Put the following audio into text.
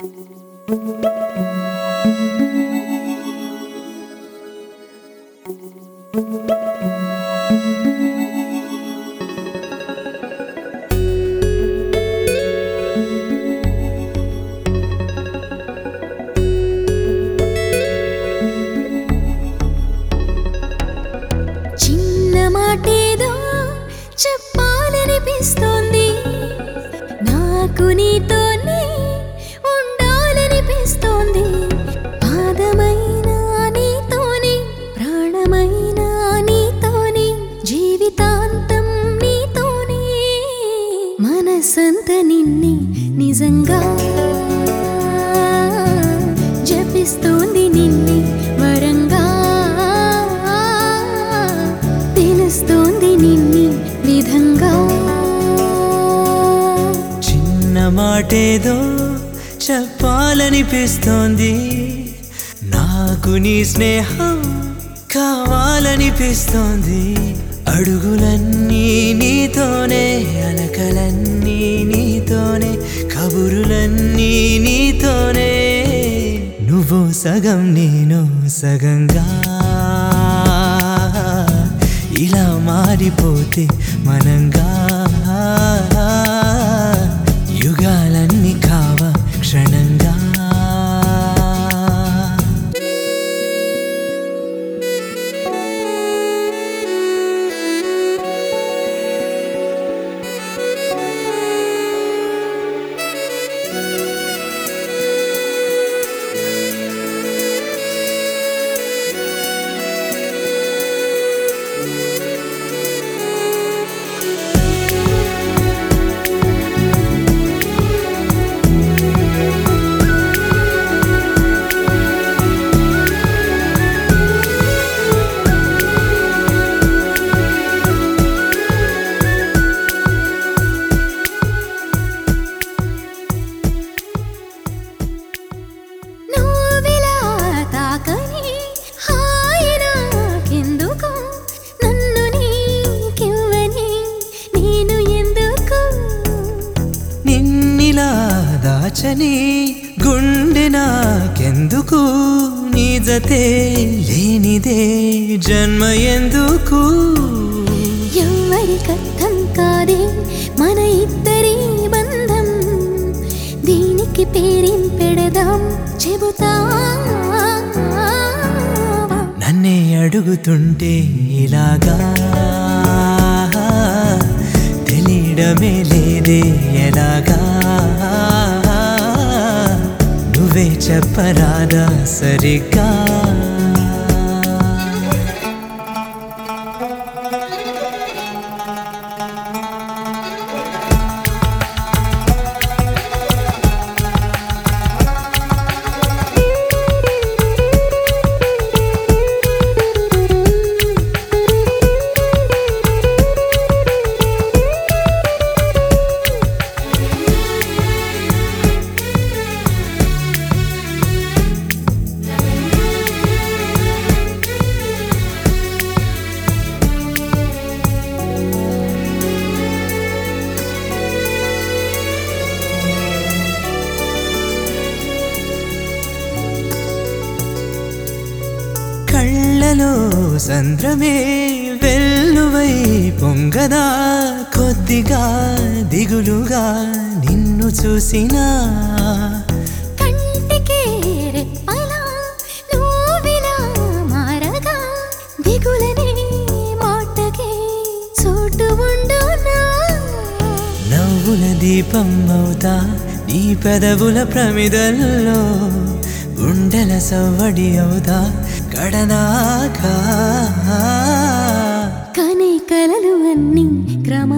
చిన్న మాటేదో చెప్పాలనిపిస్తోంది నాకు నీతోనే ఉండాలనిపిస్తోంది పాదమైన నీతోనే ప్రాణమైన నీతోనే జీవితాంతం నీతోనే మనసంత నిన్నే నిజంగా జపిస్తోంది నిన్నే వరంగా తెలుస్తోంది నిన్ని విధంగా చిన్న మాటేదో చెప్పాలనిపిస్తోంది నాకు నీ స్నేహం కావాలనిపిస్తోంది అడుగులన్నీ నీతోనే అలకలన్నీ నీతోనే కబురులన్నీ నీతోనే నువ్వు సగం నేను సగంగా ఇలా మారిపోతే మనంగా యుగాలన్నీ కావ క్షణంగా నువ్విలా తాకని హాయి నాకెందుకు నన్ను నీకివ్వని నేను ఎందుకు నిన్నిలా దాచని గుండె నాకెందుకు నీ జతే లేనిదే జన్మ ఎందుకు ఎవ్వరికర్థం కాదే మన ఇద్దరి బంధం దీనికి పేరేం పెడదాం చెబుతా నన్నే అడుగుతుంటే ఇలాగా తెలియడమే లేదే ఎలాగా నువ్వే చెప్పరాదా సరిగ్గా కళ్ళలో సంద్రమే వెల్లువై పొంగదా కొద్దిగా దిగులుగా నిన్ను చూసినా కంటికే రెప్పలా నువ్విలా మారగా దిగులనే మాటకే చోటు ఉండునా నవ్వుల దీపం అవుతా నీ పెదవుల ప్రమిదల్లో గుండెల సవ్వడి అవుతా కడదాకా కనే కలలు అన్నీ క్రమ